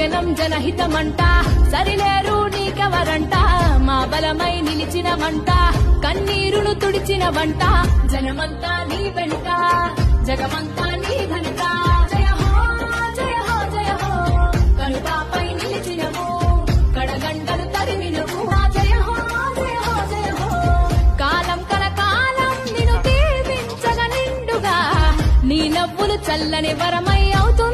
పయనం జనహితమంట సరిలేరు నీకెవరంట మా బలమై నిలిచిన వంట కన్నీరును తుడిచిన వంట జనమంతా నీ వెంట జగమంతా నీ ఘనత జయ హో జయ హో జయ హో కనుపాపై నిలిచినవు కడగంటలు తరిమినవు జయ హో జయ హో జయ హో కాలం కలకాలం నిన్ను దీవించగ నిండుగా నీ నవ్వులు చల్లని వరమై అవుతుంది